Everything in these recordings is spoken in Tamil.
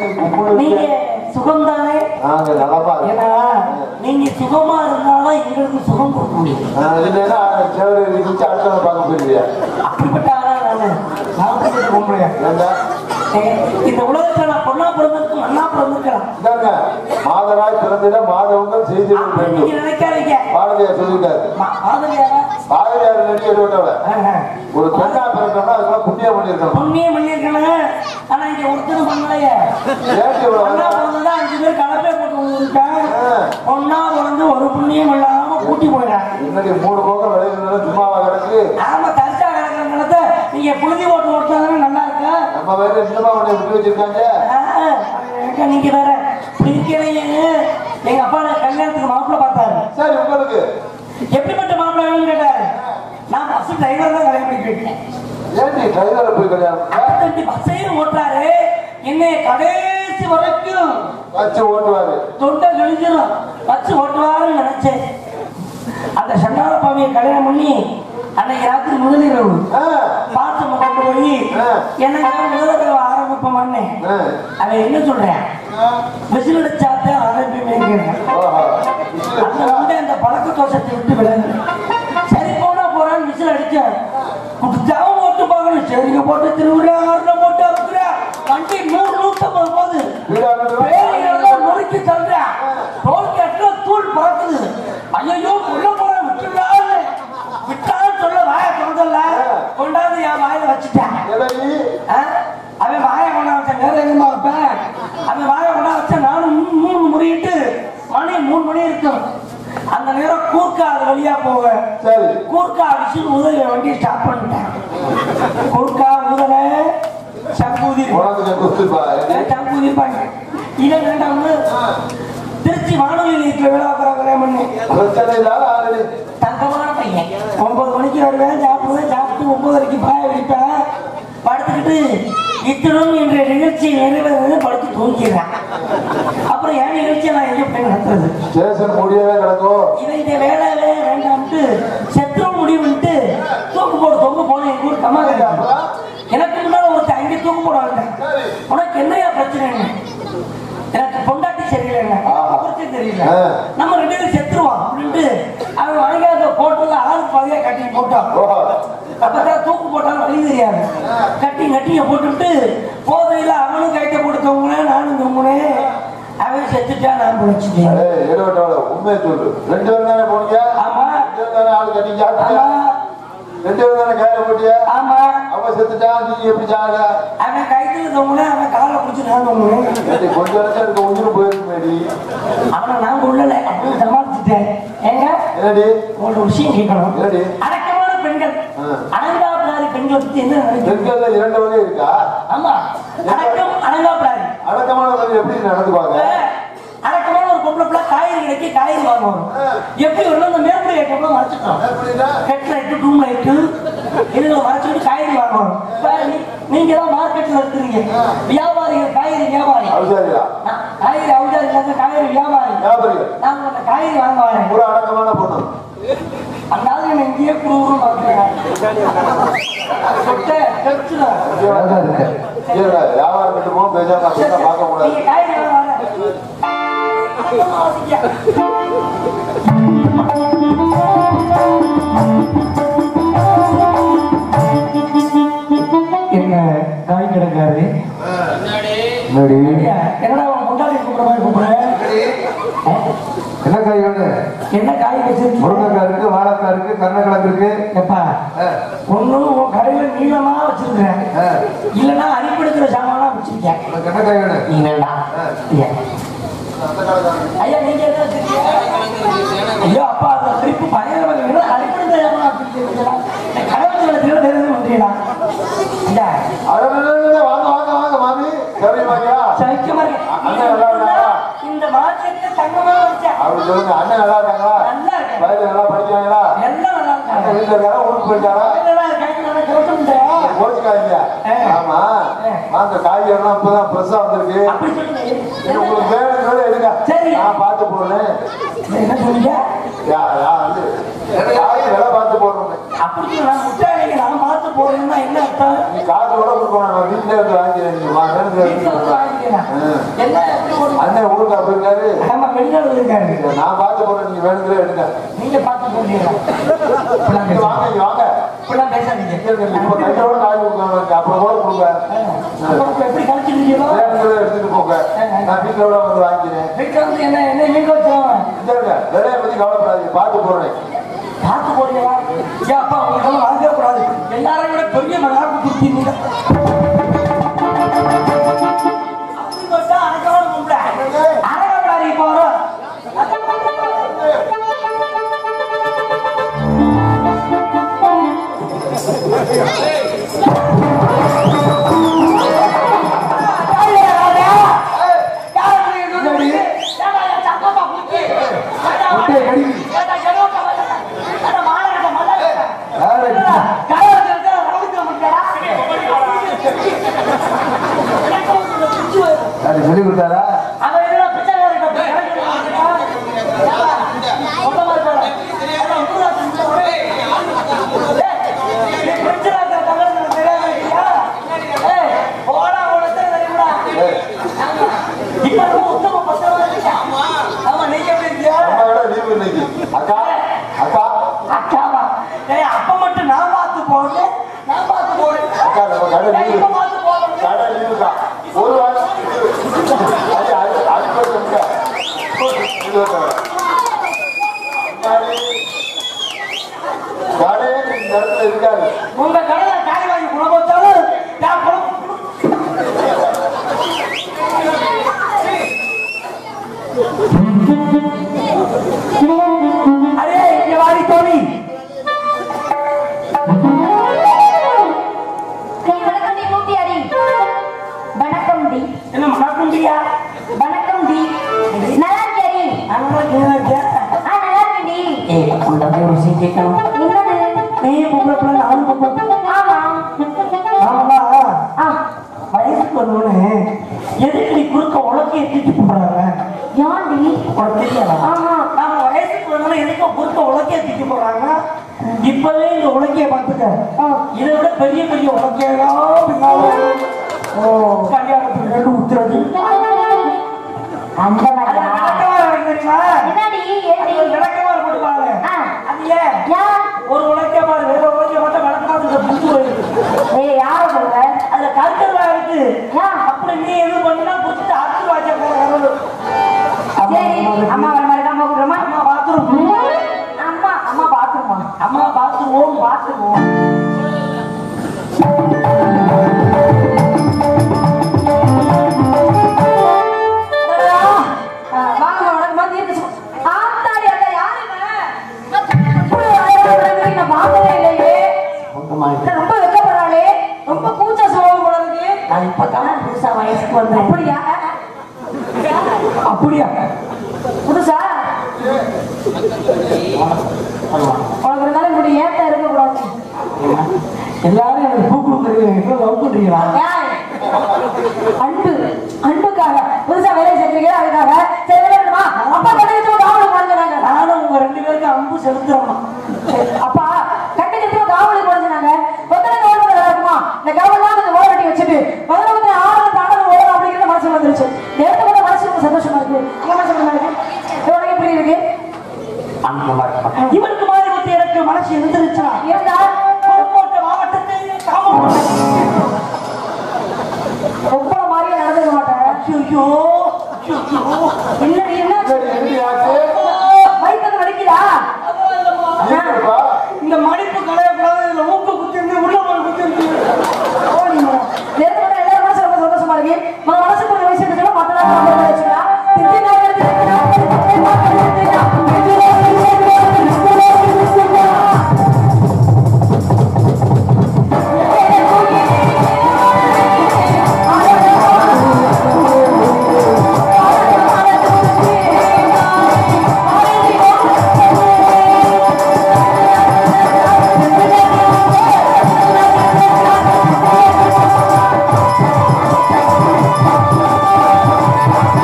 நீ கும்பிடு நீங்க சுகம் தானே நாங்க நலமா இருக்கோம். ஏன்னா நீங்க சுகமா இருந்தாலும் எங்களுக்கு சுகம் கொடுக்க முடியும் நான் இல்லைன்னா சேவரை இடிச்சு அடுத்தவங்க பார்க்க போயிருவியா அப்படிப்பட்ட ஆளா நானு நான் கும்பிடுறேன் ஏண்டா இந்த உலகத்துல நான் பொண்ணா பிறந்திருக்கும் மண்ணா பிறந்திருக்கலாம் இதாங்க மாதராய் பிறந்திட மாதவங்கள் செய்திட அப்படி வேண்டும் நீங்க நினைக்காதீங்க பாரதியார் சொல்லிட்டாரு மா- பாதிரியாரா? பாரதியார் நடிகை விட்டவள ஆஹா. ஒரு பெண்ணா பிறக்கணும்னா அதுக்கெல்லாம் புண்ணியம் பண்ணியிருக்கணும் புண்ணியம் பண்ணியிருக்கணும் ஆனா இங்க ஒருத்தரும் பண்ணலையே ஏன் இவ்வளவு பொண்ணா வேலை? பிறந்ததா அஞ்சு பேர் கலப்பை போட்டு வந்திருக்காங்க ஆ. பொண்ணா பிறந்து ஒரு புண்ணியம் இல்லாம கூட்டி போயிடாங்க முன்னாடி மூணு பக்கம் விளையாடுறது சும்மாவா கிடக்கு ஆமா தரிசா கிடக்கிற நிலத்தை நீங்க புழுதி ஓட்டு ஓட்டுறதுன்னு நல்லா இருக்கா நம்ம வேற சினிமா ஒண்ணு விட்டு வச்சிருக்காங்க ஆ, ஏங்க நீங்க வேற இப்படி இருக்கிறீங்க எங்க அப்பா எனக்கு கல்யாணத்துக்கு மாப்பிள்ளை பார்த்தாரு சரி உங்களுக்கு எப்படிப்பட்ட மாப்பிள்ளை வேணும்னு கேட்டாரு நான் பஸ் டிரைவர் தான் கல்யாணம் பண்ணி போயிட்டேன் ஏன் நீ டிரைவரை போய் கல்யாணம் பண்ண? அப்படி பஸ்ஸையும் ஓட்டுறாரு என்னை கடைசி வரைக்கும் வச்சு ஓட்டுவாரு தொண்டை கிழிஞ்சிடும் வச்சு ஓட்டுவாருன்னு நினைச்சேன் அந்த சண்டார பாவியை கல்யாணம் பண்ணி அன்னைக்கு ராத்திரி முதலிரவு ஆ, பார்த்து கொண்டு போய் ஆ. எனக்கு முதலிரவு ஆரம்பிப்போமான்னு ஆ. அவன் என்ன சொல்றேன் விசில் அடிச்சாத்தே ஆரம்பிப்பேன் ஓஹோ. அந்த உண்டை அந்த பழக்க தோஷத்தை விட்டு விலகு சரி போனா போறான்னு விசில் அடிச்சேன் குடிச்சாவும் ஓட்டு பார்க்கணும் சரிங்க போட்டு திருவிழா போட்டு அப்புறா வண்டி நூறு நூற்றம்பது போகுது வீடாண்டு பேரையெல்லாம் நொறுக்கி தள்ளுறேன் டோல்கேட்ல தூள் பறக்குது ஐயோ உள்ள போற விட்டுலான்னு விட்டான்னு சொல்ல வாய திறந்தல கொண்டாந்து என் வாயில வச்சுட்டேன் எதடி ஆ? அவன் வாய கொண்டா வச்ச வேற எதுமா வைப்பேன் அவன் வாய கொண்டா வச்ச நானும் மூணு மூணு முறியிட்டு மணி மூணு மணி இருக்கும் அந்த நேரம் கூர்க்கா அது வழியா போவேன் சரி கூர்க்கா விசில் உதவி வண்டி ஸ்டாப் பண்ணிட்டேன் கூர்க்கா உதல சங்கூதி உனக்கு நான் குஸ்துப்பா சங்கூதி இருப்பாங்க இதை வேண்டாம்னு திருச்சி வானொலி நிலையத்தில் விழா கல்யாணம் பண்ணி பிரச்சனை இல்லாத ஆல்ரெடி தங்கமான பையன் ஒன்பது மணிக்கு வருவேன் சாப்பிடுவேன் சாப்பிட்டு ஒன்பதரைக்கு பாய வெடிப்பேன் படுத்துக்கிட்டு இத்தனும் என்ற நிகழ்ச்சி நிறைவேறது படுத்து தூங்கிடுறேன் அப்புறம் என் நிகழ்ச்சியை நான் எங்க போய் நடத்துறது ஸ்டேஷன் முடியவே கிடக்கும் இதை இந்த வேலையே வேண்டாம்ட்டு செத்துரும் முடிவுன்ட்டு தூக்கு போடு தூக்கு போன எங்க ஊர் கம்மா அப்பதான் எனக்கு முன்னால ஒருத்தன் அங்கே தூக்கு போட வந்தேன் சரி உனக்கு என்னையா பிரச்சனை எனக்கு பொண்டாட்டி சரியில்லைங்க ஆஹா. பிரச்சனை தெரியல ஆ. நம்ம ரெண்டு பேரும் செத்துருவோம் அப்படின்ட்டு அவன் வாங்காத போட்டல ஆளுக்கு பாதியா கட்டி போட்டான் ஓஹோ அப்பதான் தூக்கு போட்டாலும் வழி தெரியாது கட்டி கட்டிய போட்டுவிட்டு போதையில அவனும் கைட்ட போட்டு தொங்குனேன் நானும் தொங்குனேன் அவன் செத்துட்டான் நான் பிடிச்சிட்டேன் அடே எடுவட்டோட உண்மையை சொல்லு ரெண்டு பேரும் தானே போனீங்க ஆமா ரெண்டு பேரும் தானே ஆள் கட்டி ஆமா சாப்பிட்டியா ரெண்டு பேரும் தானே கையில போட்டியா ஆமா அவன் செத்துட்டா நீ எப்படி சாக அவன் கைத்துல தொங்குனேன் அவன் காலை பிடிச்சி நான் தொங்குனேன் ஏண்டி, கொஞ்ச நேரத்துல இருக்க உயிர் போயிருக்குமேடி அவனை நான் கொள்ளல அப்படின்னு சமாளிச்சுட்டேன் ஏங்க என்னடி உங்களோட ஒரு விஷயம் கேட்கணும் என்னடி அடக்கமான பெண்கள் ஆ. அடங்காப்பிடாரி பெண்களை பத்தி என்ன நினைக்கிறீங்க பெண்கள்ல இரண்டு வகை இருக்கா ஆமா அடக்கம் அடங்காப்பிடாரி அடக்கமானவர்கள் எப்படி நடந்துக்குவாங்க அடக்கமான ஒரு பொம்பளை பிள்ளை காய்கறி கிடைக்க காய்கறி வாங்க வரும் எப்படி வரணும் இந்த மேற்படி ஐட்டம்லாம் மறைச்சிட்டோம் எப்படின்னா ஹெட் லைட்டு டூம் லைட்டு இதுல மறைச்சிட்டு காய்கறி வாங்க வரும் இப்ப நீ- நீங்க தான் மார்க்கெட்ல இருக்கிறீங்க வியாபாரிகள் காய்கறி வியாபாரி அவசாரியா நான் காய்கறி அவுஜாரி இல்லாத காய்கறி வியாபாரி வியாபாரிகள் நான் உங்க காய்கறி வாங்க வரேன் ஒரு அடக்கமான பொண்ணு அந்த ஆளு என்ன இங்கேயே குடுக்குறோம் பார்க்கிறேன் சொட்டை தெரிச்சுடும் இல்ல, வியாபாரம் கட்டு போகும் பேசாம சொன்னா பார்க்க கூடாது நீங்க காய்கறி வாங்க வரேன் என்ன காய் கிடக்காரு என்னடி என்னடா உன் முன்னாடி கூப்பிடுற மாதிரி கூப்பிடுறேன் என்ன காய் வேணும் என்ன காய் வச்சிருக்கீங்க முருங்கைக்காய் இருக்கு வாழைக்காய் இருக்கு கருணக்கிழங்கு இருக்கு எப்பா ஆ, ஒண்ணும் உன் கடையில நீளமா வச்சிருக்கிறேன் ஆ. இல்லைன்னா அரிப்படுக்கிற சாமானா வச்சிருக்கேன் உனக்கு என்ன காய் வேணும் நீ வேண்டாம் ஐயா. ஐயா நீங்க என்ன வச்சிருக்கீங்க ஐயோ அப்பா அந்த குறிப்பு பயங்கரமாக அரிப்படுக்கிற சாமானா வச்சிருக்கீங்களா கடவுள் தெரியாது பண்றீங்களா ஐயா அடடடடட, வாங்க வாங்க வாங்க மாமி சரி வாங்கியா சைக்கியமா இருக்கு அண்ணன் நல்லா இருக்காங்களா? இந்த மார்க்கெட்ல தங்கமா வச்சேன் அப்படி சொல்லுங்க அண்ணன் நல்லா இருக்காங்களா நல்லா இருக்கேன் வயது நல்லா படிக்கிறாங்களா எல்லாம் நல்லா அண்ணன் இருக்காங்க வீட்டுல இருக்காரா ஊருக்கு போயிட்டாரா நல்லா இருக்காங்க நல்லா கவசம் கோச்சுக்காதீங்க ஆ. ஆமா வாங்க காய்கறிலாம் இப்பதான் ஃப்ரெஷ்ஷா வந்திருக்கு அப்படி சொல்லுங்க இது உங்களுக்கு வேணுங்கிறத எடுங்க சரி. நான் பார்த்து போடுறேன் என்ன சொன்னீங்க யா யா வந்து காய் விலை பார்த்து போடுறேன் அப்படி சொல்ல, நான் முட்டாளைங்க நான் பார்த்து போறேன்னா என்ன அர்த்தம் நீ காசு கூட கொடுக்கணும் நான் வீட்டுல இருந்து வாங்கிக்கிறேன் நீ வா நேரத்துல வீட்டுல வந்து இருந்து வாங்கிக்கிறேன். போயிருக்கான் என்ன எப்படி ஒரு அண்ணன் ஊருக்கா போயிருக்காரு ஆமா வெளிநாடு இருக்காரு நான் பார்த்து போறேன் நீங்க வேணுங்கிற எடுங்க நீங்க பார்த்து போறீங்களா இப்பெல்லாம் இங்க பேச- வாங்க இங்க வாங்க இப்பெல்லாம் பேசாதீங்க இங்க இருங்க. இப்ப கையோட காய் கொடுக்காங்க அப்புறம் கூட கொடுங்க அப்புறம் இப்ப எப்படி கழிச்சிருக்கீங்களோ வேணுங்கிறத எடுத்துட்டு போங்க நான் வீட்டோட வந்து வாங்கிக்கிறேன் வீட்டுல வந்து என்ன என்ன வீட்டு வச்சிருவாங்க இங்க இருங்க விலையை பத்தி கவலைப்படாதீங்க பார்த்து போடுறேன் பார்த்து போறீங்களா ஏன் அப்பா உங்களுக்கு எல்லாம் வாங்கவே கூடாது எல்லாரும் விட பெரிய மனாப்பு கொடுத்தீங்க அப்படி பார்த்தா அடக்கமான கும்பிட அடக்கப்படாது இப்போ வரும் முட்டையை கடிவி. யாரை யாரு சொல்லி கொடுத்தாரா ஆமா நீங்க எப்படி இருக்கியா நம்ம விட லீவு இன்னைக்கு அக்கா அக்கா அக்காவா ஏய் அப்ப மட்டும் நான் பார்த்து போறேன் நான் பார்த்து போறேன் அக்கா நம்ம கடை ஏய், லீவு இப்ப பார்த்து போறேன் கடை லீவுக்கா ஒரு வாரம் அது அது அது போட்டு இது கடை இந்த இடத்துல இருக்காது உங்க கடையில காய் வாங்கி குழம்பு வச்சாலும் நான் குழம்பு அரே இங்க வாடி தோழி கை வணக்கம் டி மூட்டியாடி வணக்கம் டி என்ன மணக்குண்டியா வணக்கம் டி நல்லா இருக்கியாடி நல்லா கேட்க ஆ நல்லா இருக்கேன் டி ஏய் உன்கிட்ட போய் ஒரு விஷயம் கேட்கணும் என்னது நீ பொம்பளை பிள்ளை நானும் பொம்பளை பிள்ளை. ஆமா ஆமாவா ஆ வயசுக்கு வந்தோடனே எதுக்கு நீ குறுக்க உலக்கைய தூக்கி போடுறாங்க யாண்டி உனக்கு தெரியாதா ஆமா நாம வயசுக்கு வந்தோடனே எதுக்கு குறுக்க உலக்கைய தூக்கி போடுறாங்க இப்பவே இந்த உலக்கைய பார்த்துக்க ஆ. இதை விட பெரிய பெரிய உலக்கையெல்லாம் பின்னால ஓ கல்யாணத்துக்கு ரெண்டு உத்துறது அந்த அது மாதிரியா விளக்கமா இருக்கு தெரியுமா என்னடி ஏடி அது விளக்கமா போட்டுப்பாங்க ஆ. அது ஏன் யா ஒரு உலக்கைய பாரு வேற உலக்கைய மட்டும் விளக்கமா புடிச்சு போயிருக்கு ஏய் யார சொல்ற அதுல கருக்கல்வா இருக்கு யா அப்படி நீ எது பண்ணா புடிச்சிட்டு அடுத்து வாச்சா போற சரி அம்மா வர மாதிரி அம்மா கூப்பிடுறமா அம்மா பாத்ரூம் அம்மா அம்மா பாத்துருமா அம்மா பாத்ரூம் பாத்துருவோம் வாங்க உனக்கு மாதிரி இருக்கு ஆத்தாடி அக்கா யாரு இப்படி ஆயிரம் நான் பார்த்ததே இல்லையே நான் ரொம்ப வெக்கப்படுறாளே ரொம்ப கூச்ச சுபாவம் போல இருக்கு நான் இப்பதான் புதுசா வயசுக்கு வந்தேன் அப்படியா அப்படியா புதுசா உனக்கு இருந்தாலும் இப்படி ஏத்த இருக்க கூடாது எல்லாரும் எனக்கு பூ கொடுக்குறீங்க லவ் பண்றீங்களா ஏய், அன்பு அன்புக்காக புதுசா வேலையை செஞ்சீங்க அதுக்காக சரி விளையாடுமா அப்பா கட்டணத்துல காவலுக்கு குறைஞ்சாங்க நானும் உங்க ரெண்டு பேருக்கு அம்பு செலுத்துறோம் அப்பா கட்டணத்துல காவலுக்கு குறைஞ்சாங்க கொத்தனை கவலை நல்லா இருக்குமா இந்த கவலாம் கொஞ்சம் ஓர கட்டி வச்சுட்டு முதல்ல வந்து ஆறு பாடல் ஓடும் அப்படிங்கிற மனசு வந்துருச்சு நேரத்தை பார்த்தா மனசு ரொம்ப சந்தோஷமா இருக்கு உங்க மனசு எப்படி இருக்கு உனக்கு எப்படி இருக்கு இவருக்கு மாதிரி வந்து எனக்கு மனசு இருந்துருச்சா இருந்தா புதுக்கோட்டை மாவட்டத்தில் காமக்கோட்டை ரொம்ப மாதிரியே நடந்துக்க மாட்டேன் ஐயோ ஐயோ இல்ல நீ என்ன சரி எப்படி ஆச்சு வயிற்று வலிக்குதா நீங்கப்பா இந்த மடிப்பு கலையக்கூடாது இதுல ஊக்கு குத்திருந்து உள்ள போய் குத்திருந்து ஓ, நீ நேரத்தை பார்த்தா எல்லாரும் மனசு ரொம்ப சந்தோஷமா இருக்கு உங்க மனசுக்கு ஒரு விஷயம் இருக்குன்னா மத்த நாள் நம்ம வச்சுக்கலாம் திருப்பி நான் எடுத்து வைக்கிறேன். திருப்பி நான் எடுத்து வைக்கிறேன். திருப்பி நான் எடுத்து வைக்கிறேன். திருப்பி நான் எடுத்து வைக்கிறேன். ஆ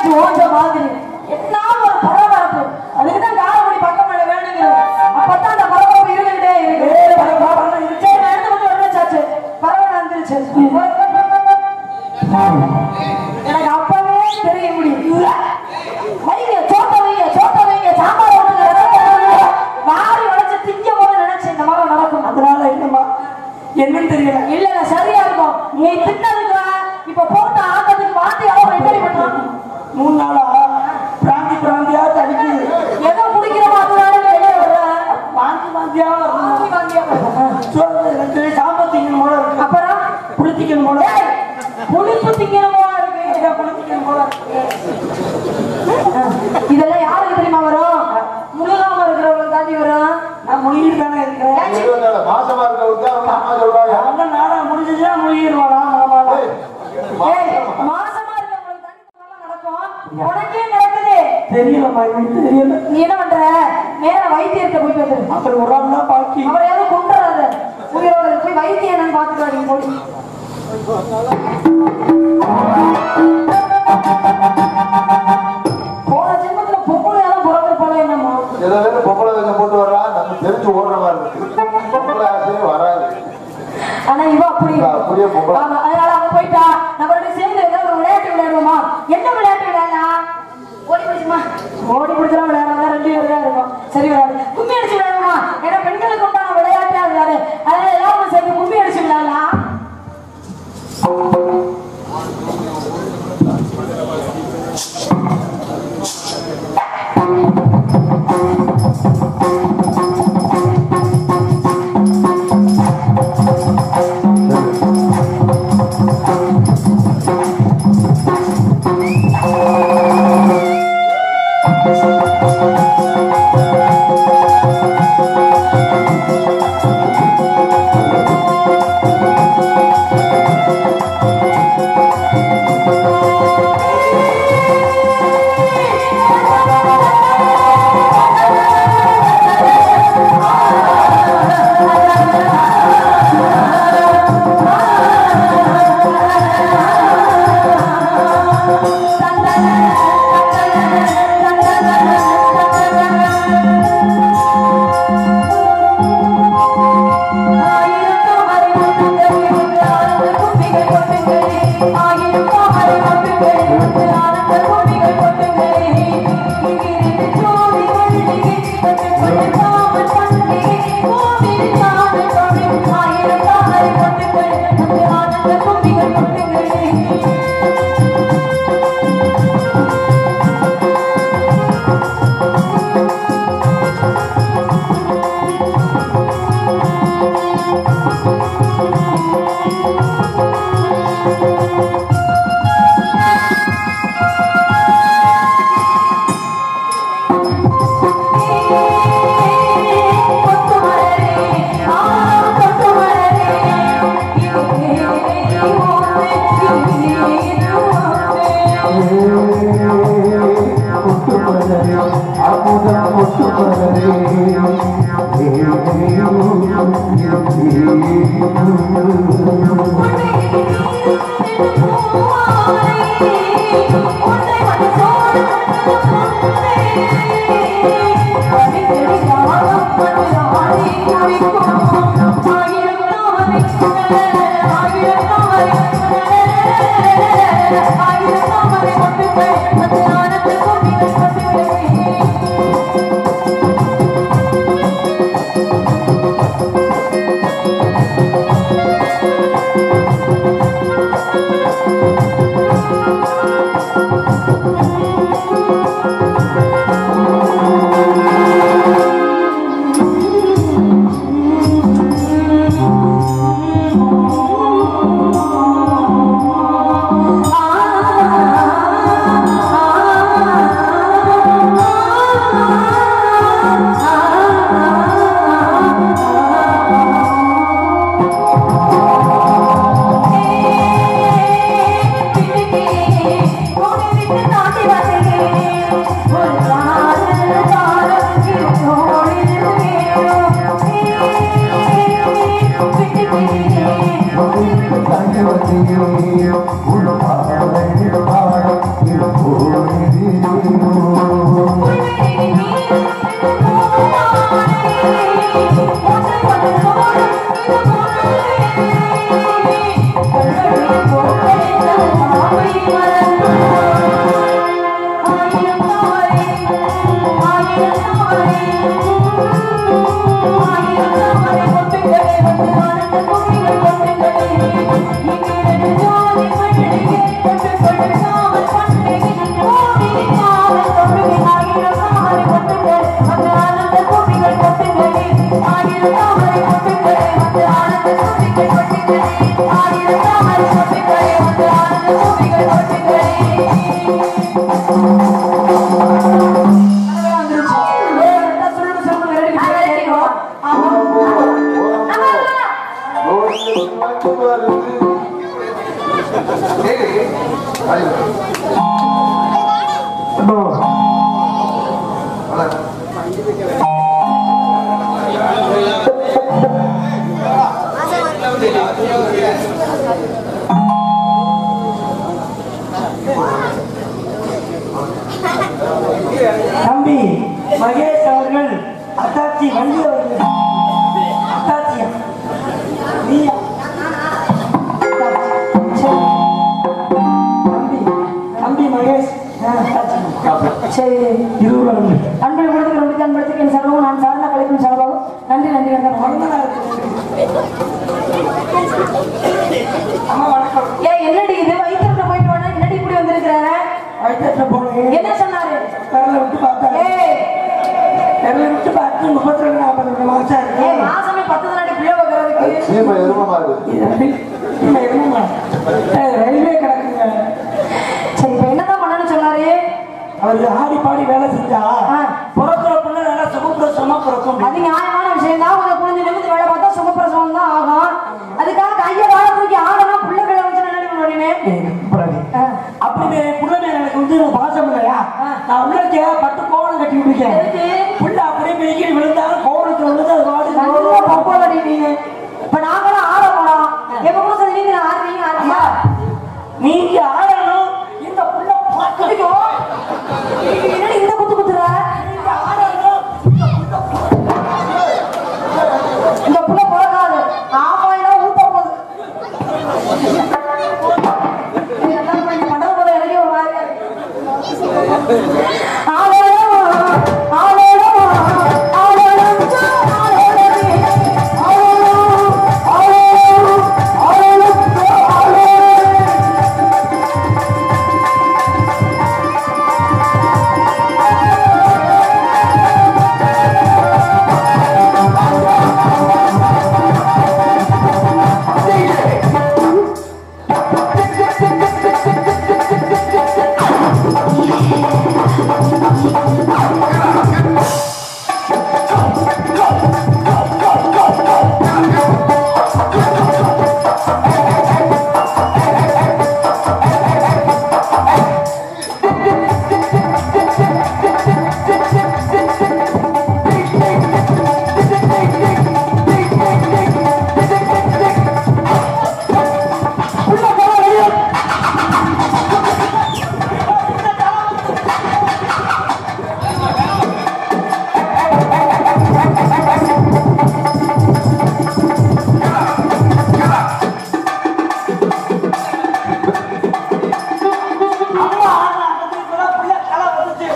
மீனாட்சி ஓஞ்ச மாதிரி என்ன ஒரு பரபரப்பு அதுக்கு தான் காரமணி பக்கம் மேல வேணுங்கிறது அப்பதான் அந்த பரபரப்பு இருந்துகிட்டே இருக்கு ஏய், பரபரப்பு இருக்கு. சரி நான் எடுத்து வந்து உடனே சாச்சு பரவாயில்ல வந்துருச்சு எனக்கு அப்பவே தெரிய முடியும் வைங்க சோத்த வைங்க சோத்த வைங்க சாம்பார் ஓட்டுங்க ரசத்தை வைங்க. வாரி உடைச்சு திங்க போது நினைச்சு இந்த மாதிரி நடக்கும் அதனால என்னம்மா என்னன்னு தெரியல இல்ல இல்ல சரியா இருக்கும் நீ தின்னதுக்கு இப்ப போட்ட ஆட்டத்துக்கு வாந்தி எவ்வளவு ரிப்பேரி பண்றான் மூணு நாளா பிராந்தி பிராந்தியா தடிக்குது எதை குடிக்கிறோமோ அதனால வெளியே வர்ற வாந்தி வாந்தியா வருது. வாந்தி வாந்தியா வருது. சோறு எனக்கு சாம்பார் திங்கணும் போல இருக்கு அப்புறம் புளித்திக்கணும் போல ஏய், புளிப்பு திங்கணுமோ இருக்கு இருக்கு புளித்திக்கணும் போல இருக்கு இதெல்லாம் யாருக்கு தெரியுமா வரும் முழுகாம இருக்கிறவங்களுக்கு தாண்டி வரும் நான் முழுகிட்டு தானே இருக்கேன் இருபத்தி மாசமா இருக்கவங்க தான் அவங்க அம்மா சொல்றாங்க அவன் நாடா முடிஞ்சுச்சுன்னா முழுகிடுவானா மாமாடா ஏய், ஏய், மாசமா மாசமா இருக்கிறவங்களுக்கு தாண்டி நல்லா நடக்கும் உனக்கே நடக்குது தெரியலம்மா எனக்கு தெரியல நீ என்ன பண்ற நேர வைத்தியத்தை போயிட்டு வந்துரு அப்புறம் ஒரு ஆள் தான் பாக்கி அவரை யாரும் கொண்டுறாத உயிரோட இருக்கு. போய் வைத்தியம் என்னன்னு பாத்துக்கலாம் போய் போன ஜென்மத்துல பொம்பளையால பிறந்திருப்பாளோ என்னமோ சில பேர் பொம்பளை வேஷம் போட்டு வர்றா நம்ம தெரிஞ்சு ஓடுற மாதிரி இருக்கு பொம்பளை ஆசையே வராது ஆனா இவ அப்படி இவ அப்படியே பொம்பளை. ஆமா, அதனால அவ போயிட்டா நம்ம ரெண்டு சேர்ந்து ஏதாவது ஒரு விளையாட்டு விளையாடுவோமா என்ன விளையாட்டு விளையாடலாம் ஓடி பிடிச்சுமா ஓடி பிடிச்சலாம் விளையாடுறதா ரெண்டு பேர் தான் இருக்கும் சரி விளையாடு கும்மி அடிச்சு விளையாடுவோமா ஏன்னா பெண்களுக்கு உண்டான விளையாட்டு அது விளையாடு அதனால எல்லாரும் சேர்ந்து கும்மி அடிச்சு விளையாடலாம் தம்பி மகேஷ் அவர்கள் அத்தாச்சி வண்டி அவர்கள் அத்தாச்சியா நீயா சரி. தம்பி தம்பி மகேஷ் ஆ, அத்தாச்சி. சரி இருபது ரூபா நம்பி. அன்பை கொடுத்து ரொம்ப அன்படுத்தி என் சர்வம் நான் சார்ந்த கலைக்கும் சார்பாகும் நன்றி நன்றி வணக்கம் பிறந்தநாள் இருக்கு. அம்மா வணக்கம் ஏ என்னடி இது வயிற்றுல போயிட்டு வேணா என்னடி இப்படி வந்திருக்கிறாரு வயிற்றுல போனேன் என்ன சொன்னாரு விரல விட்டு பார்த்தா ஏய் விரல விட்டு பார்த்து முப்பத்தி ரெண்டு நாற்பது ரெண்டு மாசம் ஏய் இருக்கு மாசமே பத்து நாளைக்கு பிள்ளை வைக்கிறதுக்கு சீமை எருமமா இருக்கு இது எப்படி? இப்ப என்னம்மா? ஏய், ரயில்வே கிடக்குங்க சரி இப்ப என்னதான் பண்ணணும்னு சொன்னாரு அவருக்கு ஆடி பாடி வேலை செஞ்சா ஆ. பிறக்கிற பிள்ளை நல்லா சுகப்பிரசமா பிறக்கும் அது நியாயமான விஷயம் தான் கொஞ்சம் புரிஞ்சு நிமிந்து வேலை பார்த்தா சுகப்பிரசவம் தான் ஆகும் அதுக்காக கையை வாழ தூக்கி ஆடணும் புள்ள கிழ வச்சு நினைவு முடியுமே அப்படி புள்ளமே எனக்கு வந்து பாசம் இல்லையா நான் உள்ளே பட்டு கோவணம் கட்டி விடுக்கேன் எதுக்கு? புள்ள அப்படியே மிதிக்கி விழுந்தாலும் கோவணத்துல விழுந்து அது நல்லா பாட்டு பக்குவம் கட்டிட்டீங்க இப்ப நாங்களும் ஆட போறோம் எப்ப கூட சொல்லி நீங்க ஆடுறீங்க ஆடுறியா நீங்க ஆடணும் இந்த புள்ள பார்க்கணும் என்னடி இந்த குத்து குத்துற நீங்க ஆடணும் இந்த புள்ள பிறக்காது ஆமாயினா ஊத்த போகுது இது எல்லாம் பண்ணி பண்றது போல எனக்கே ஒரு மாதிரியா இருக்கு. ஆளோடமா, ஆளோடமா, ஆளோடம் சா, ஆளோடமே, ஆளோடம், ஆளோடம், ஆளோடம் சா, ஆளோடம். அம்மா ஆடுறது இப்பதான் புள்ள களை வந்துச்சு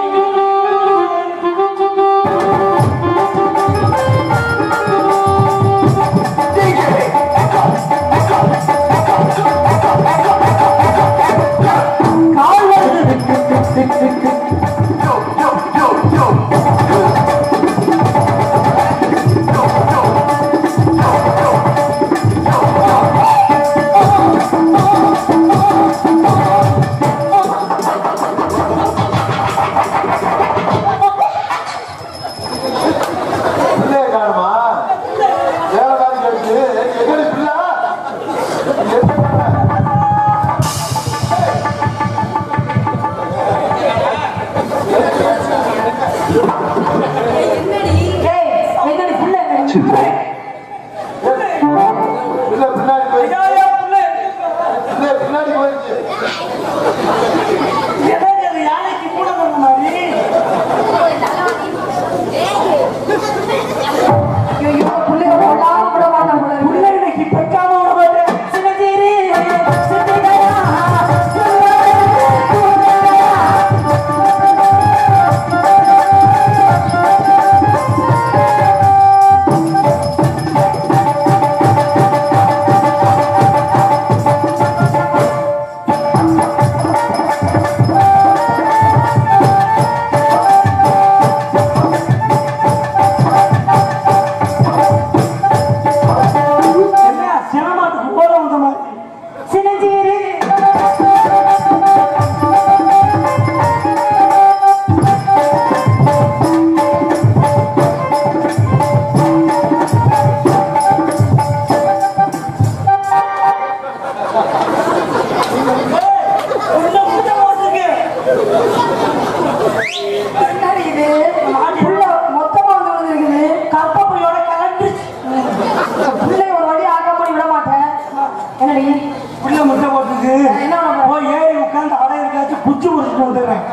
பிள்ளைய காணுமா வேலை மாதிரி கேட்டு எங்கடி பிள்ளை ஏய், என்னடி புள்ள என்னடி? பிள்ளை பின்னாடி போயிடுச்சு ஐயா, புள்ள பிள்ளை பின்னாடி போயிடுச்சு என்னது அது யானைக்கு கூட தந்த மாதிரி ஐயோ, புள்ளைய கொல்லாம விட மாட்டான் போல இருக்கு. புள்ள இன்னைக்கு பெக்காம விட மாட்டேன் சிவகிரி, சிவகிரா, சிவகிரா. என்ன சிரமத்துக்கு போட வந்த மாதிரி சின்னஞ்சிறு. உள்ள முட்டை போட்டிருக்கு என்னடி இது? புள்ள மொத்தமா வந்து விழுந்திருக்குது. கற்பப்பையோட கலந்துச்சு புள்ளைய ஒரு வழி ஆக்க பண்ணி விட மாட்டேன் என்னடி உள்ள முட்டை போட்டிருக்கு என்ன பண்ண போற? போய் ஏறி உட்காந்து அடை இருக்காச்சும் புச்சு உரிச்சுட்டு வந்துடுறேன்